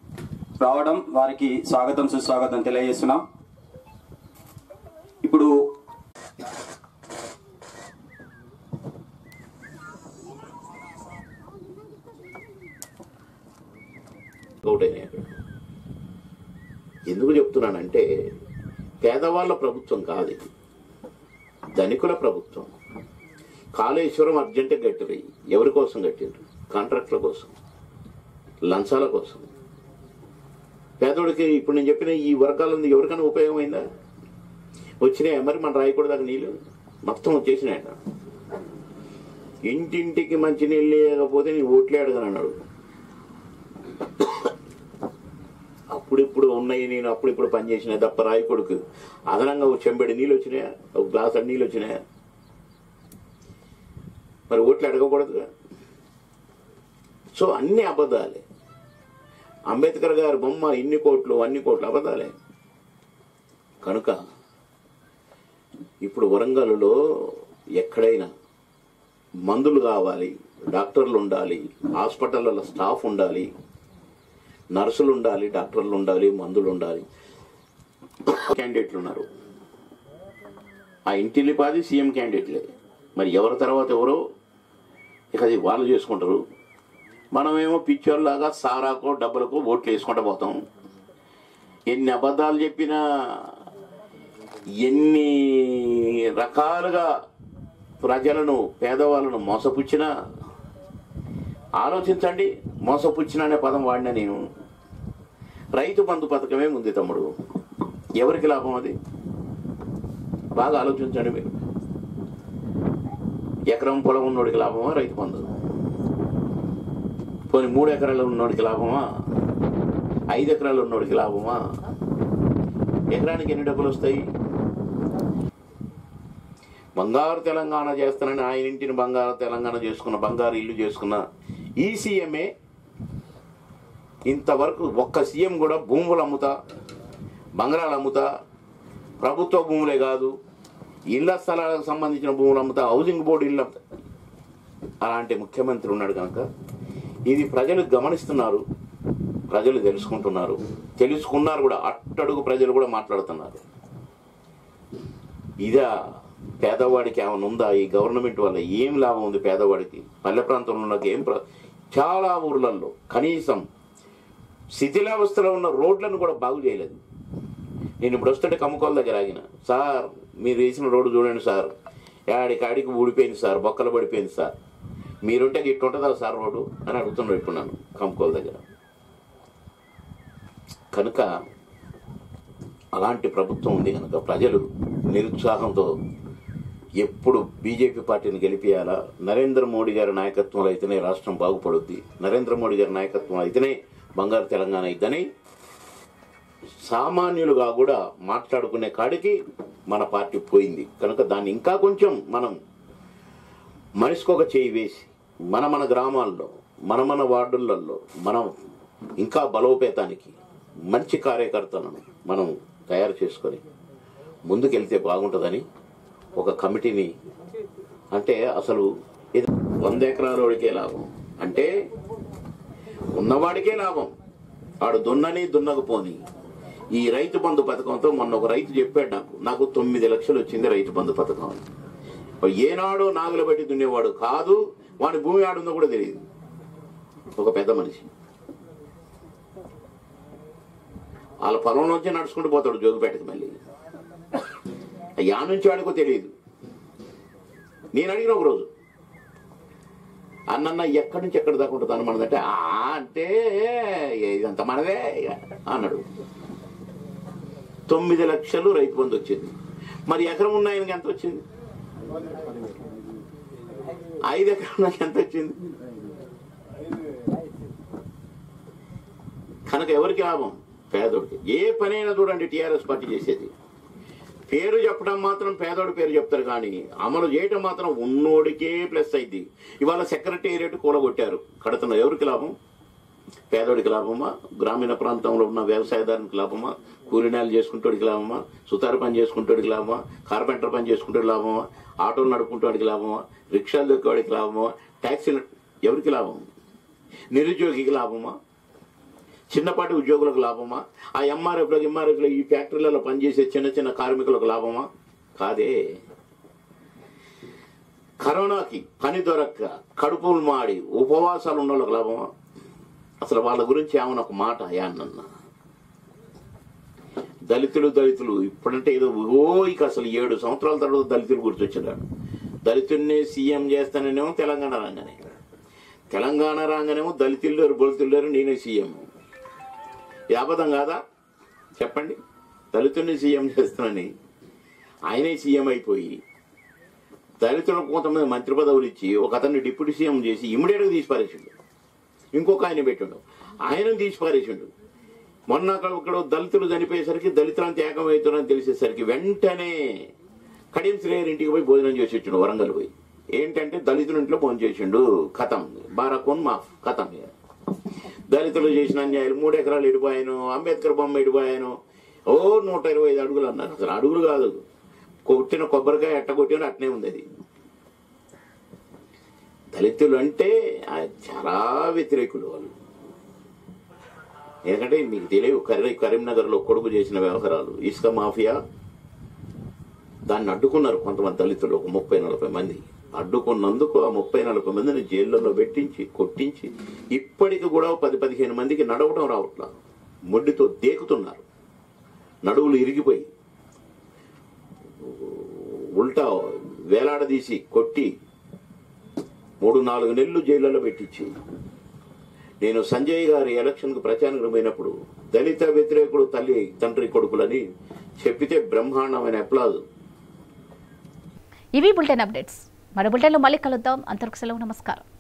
రావడం వారికి స్వాగతం సుస్వాగతం తెలియజేస్తున్నాం ఇప్పుడు గౌడయ్యాడు ఎందుకు చెప్తున్నానంటే పేదవాళ్ళ ప్రభుత్వం కాదు ఇది ధనికుల ప్రభుత్వం కాళేశ్వరం అర్జెంట్ కట్టిరు ఎవరి కోసం కట్టిండ్రు కాంట్రాక్టుల కోసం లంచాల కోసం పేదోడికి ఇప్పుడు నేను చెప్పిన ఈ వర్గాల నుండి ఎవరికైనా ఉపయోగమైందా వచ్చినాయా మరి మన రాయకూడదాకా నీళ్ళు మొత్తం వచ్చేసినాయట ఇంటింటికి మంచి నీళ్ళు లేకపోతే నీ ఓట్లే అడగనన్నాడు అప్పుడిప్పుడు ఉన్నాయి నేను అప్పుడిప్పుడు పనిచేసిన తప్ప రాయి కొడుకు అదనంగా ఒక చెంబెడి నీళ్ళు వచ్చినాయా ఒక గ్లాస్ నీళ్ళు వచ్చినాయా మరి ఓట్లు అడగకూడదుగా సో అన్ని అబద్ధాలే అంబేద్కర్ గారి బొమ్మ ఇన్ని కోట్లు అన్ని కోట్లు అబద్ధాలే కనుక ఇప్పుడు వరంగల్లో ఎక్కడైనా మందులు కావాలి డాక్టర్లు ఉండాలి హాస్పిటల్లో స్టాఫ్ ఉండాలి నర్సులు ఉండాలి డాక్టర్లు ఉండాలి మందులు ఉండాలి క్యాండిడేట్లు ఉన్నారు ఆ ఇంటిల్లిపాది సీఎం క్యాండిడేట్లే మరి ఎవరి తర్వాత ఎవరో ఇక అది వాళ్ళు చేసుకుంటారు మనమేమో పిచ్చోళ్ళలాగా సారాకో డబ్బులకో ఓట్లు వేసుకుంటూ పోతాం ఎన్ని అబద్ధాలు చెప్పినా ఎన్ని రకాలుగా ప్రజలను పేదవాళ్ళను మోసపుచ్చినా ఆలోచించండి మోసపుచ్చిన అనే పదం వాడినా నేను రైతు బంధు పథకమే ఉంది తమ్ముడు ఎవరికి లాభం అది బాగా ఆలోచించండి మీరు ఎకరం పొలం ఉన్నోడికి లాభమా రైతు బంధు పోనీ మూడు ఎకరాలు ఉన్నోడికి లాభమా ఐదు ఎకరాలు ఉన్నోడికి లాభమా ఎకరానికి ఎన్ని డబ్బులు వస్తాయి బంగారు తెలంగాణ చేస్తానని ఆయన ఇంటిని బంగారు తెలంగాణ చేసుకున్న బంగారు ఇల్లు చేసుకున్న ఈ సీఎంఏ ఇంతవరకు ఒక్క సీఎం కూడా భూములు అమ్ముతా బంగారాలు అమ్ముతా ప్రభుత్వ భూములే కాదు ఇళ్ల స్థలాలకు సంబంధించిన భూములు అమ్ముతా హౌసింగ్ బోర్డు ఇల్లు అమ్ముతా అలాంటి ముఖ్యమంత్రి ఉన్నాడు కనుక ఇది ప్రజలు గమనిస్తున్నారు ప్రజలు తెలుసుకుంటున్నారు తెలుసుకున్నారు కూడా అట్టడుగు ప్రజలు కూడా మాట్లాడుతున్నారు ఇదా పేదవాడికి ఏమైనా ఉందా ఈ గవర్నమెంట్ వల్ల ఏం లాభం ఉంది పేదవాడికి పల్లె ప్రాంతంలో ఉన్న ఏం ప్ర- చాలా ఊర్లలో కనీసం శిథిలావస్థలో ఉన్న రోడ్లను కూడా బాగు చేయలేదు నేను ఇప్పుడు వస్తుంటే కమ్ముకోల దగ్గర ఆగిన సార్ మీరు వేసిన రోడ్డు చూడండి సార్ ఆడికి ఆడికి ఊడిపోయింది సార్ బొక్కలు పడిపోయింది సార్ మీరుంటే ఇట్టు ఉంటుందా సార్ రోడ్డు అని అడుగుతున్నాడు ఇప్పుడు నన్ను కమ్ముకోల దగ్గర కనుక అలాంటి ప్రభుత్వం ఉంది కనుక ప్రజలు నిరుత్సాహంతో ఎప్పుడు బీజేపీ పార్టీని గెలిపియాలా నరేంద్ర మోడీ గారి నాయకత్వంలో అయితేనే రాష్ట్రం బాగుపడుద్ది నరేంద్ర మోడీ గారి నాయకత్వంలో అయితేనే బంగారు తెలంగాణ అయితేనే సామాన్యులుగా కూడా మాట్లాడుకునే కాడికి మన పార్టీ పోయింది కనుక దాన్ని ఇంకా కొంచెం మనం మనిషికొక చేయి వేసి మన మన గ్రామాల్లో మన మన వార్డులలో మనం ఇంకా బలోపేతానికి మంచి కార్యకర్తలను మనం తయారు చేసుకొని ముందుకెళ్తే బాగుంటుందని ఒక కమిటీని అంటే అసలు ఇది వంద ఎకరాలవాడికే లాభం అంటే ఉన్నవాడికే లాభం వాడు దున్నని దున్నకపోని ఈ రైతు బంధు పథకంతో మొన్న ఒక రైతు చెప్పాడు నాకు నాకు తొమ్మిది లక్షలు వచ్చింది రైతు బంధు పథకం అని. వాడు ఏనాడు నాగులు బట్టి దున్నేవాడు కాదు వాడి భూమి ఆడుందో కూడా తెలియదు ఒక పెద్ద మనిషి వాళ్ళ పొలం నుంచి నడుచుకుంటూ పోతాడు జోగిపేటకి మళ్ళీ యా నుంచి వాడికో తెలియదు నేను అడిగిన ఒక రోజు అన్నన్న ఎక్కడి నుంచి ఎక్కడి దాకా ఉంటుంది మనదంటే "ఆ, అంటే ఇదంతా మనదే ఇక" అన్నాడు తొమ్మిది లక్షలు రైతు బంధు వచ్చింది మరి ఎకరం ఉన్న ఆయనకి ఎంత వచ్చింది ఐదు ఎకరం నాకు ఎంత వచ్చింది కనుక ఎవరికి లాభం పేదోడికి ఏ పనైనా చూడండి టీఆర్ఎస్ పార్టీ చేసేది పేరు చెప్పడం మాత్రం పేదోడి పేరు చెప్తారు కానీ అమలు చేయటం మాత్రం ఉన్నోడికే ప్లస్ అయింది ఇవాళ సెక్రటేరియట్ కూలగొట్టారు కడుతున్న ఎవరికి లాభం పేదోడికి లాభమా గ్రామీణ ప్రాంతంలో ఉన్న వ్యవసాయదారునికి లాభమా కూలినాలు చేసుకుంటాడికి లాభమా సుతారు పని చేసుకుంటాడికి లాభమా కార్పెంటర్ పని చేసుకుంటాడికి లాభమా ఆటోలు నడుపుకుంటాడికి లాభమా రిక్షాలు దొక్కేవాడికి లాభమా ట్యాక్సీలు ఎవరికి లాభం నిరుద్యోగికి లాభమా చిన్నపాటి ఉద్యోగులకు లాభమా ఆ ఎంఆర్ఎఫ్లో ఎంఆర్ఎఫ్లో ఈ ఫ్యాక్టరీలలో పనిచేసే చిన్న చిన్న కార్మికులకు లాభమా కాదే కరోనాకి పని దొరక్క కడుపులు మాడి ఉపవాసాలు ఉన్న వాళ్ళకి లాభమా అసలు వాళ్ళ గురించి ఏమన్నా ఒక మాట యాన్నన్న దళితులు దళితులు ఇప్పుడంటే ఏదో ఓ ఇక అసలు ఏడు సంవత్సరాల తర్వాత దళితులు గుర్తొచ్చినాడు దళితుల్ని సీఎం చేస్తాననేమో తెలంగాణ రాగానే తెలంగాణ రాగానేమో దళితులు లేరు బొలితులు లేరు నేనే సీఎం ఇది అబద్ధం కాదా చెప్పండి దళితుల్ని సీఎం చేస్తానని ఆయనే సీఎం అయిపోయి దళితులకు కొంతమంది మంత్రి పదవులు ఇచ్చి ఒక అతన్ని డిప్యూటీ సీఎం చేసి ఇమ్మీడియట్గా తీసి పారేసిండు ఇంకొక ఆయన పెట్టిండు ఆయనను తీసి పారేసిండు మొన్న అక్కడ ఇక్కడ దళితులు చనిపోయేసరికి దళితులంతా ఏకమవుతున్నారని తెలిసేసరికి వెంటనే కడియం శ్రేయర్ ఇంటికి పోయి భోజనం చేసి వచ్చిండు వరంగల్ పోయి ఏంటంటే దళితుల ఇంట్లో ఫోన్ చేసిండు కథం బారాకోన్ మాఫ్ కథం ఇక. దళితులు చేసిన అన్యాయాలు మూడు ఎకరాలు ఎడిపోయాను అంబేద్కర్ బొమ్మ ఎడిపోయాను ఓ నూట ఇరవై ఐదు అడుగులు అన్నారు అసలు అడుగులు కాదు కొట్టిన కొబ్బరికాయ ఎట్ట కొట్టిన అట్నే ఉంది అది దళితులు అంటే ఆ చాలా వ్యతిరేకులు వాళ్ళు ఎందుకంటే మీకు తెలియవు కరీ కరీంనగర్లో కొడుకు చేసిన వ్యవహారాలు ఇసుక మాఫియా దాన్ని అడ్డుకున్నారు కొంతమంది దళితులు ఒక ముప్పై నలభై మంది అడ్డుకున్నందుకు ఆ ముప్పై నలభై మందిని జైళ్ళలో పెట్టించి కొట్టించి ఇప్పటికి కూడా ఓ పది పదిహేను మందికి నడవడం రావట్లా ముడ్డితో దేకుతున్నారు నడువులు ఇరిగిపోయి ఉల్టా వేలాడదీసి కొట్టి మూడు నాలుగు నెలలు జైళ్ళలో పెట్టించి నేను సంజయ్ గారి ఎలక్షన్కు ప్రచారం పోయినప్పుడు దళిత వ్యతిరేకుడు తల్లి తండ్రి కొడుకులని చెప్పితే బ్రహ్మాండమైన అప్లాజ్ ఇవి బులెటిన్ అప్డేట్స్ మరో బులెటిన్లో మళ్ళీ కలుద్దాం అంతవరకు సెలవు నమస్కారం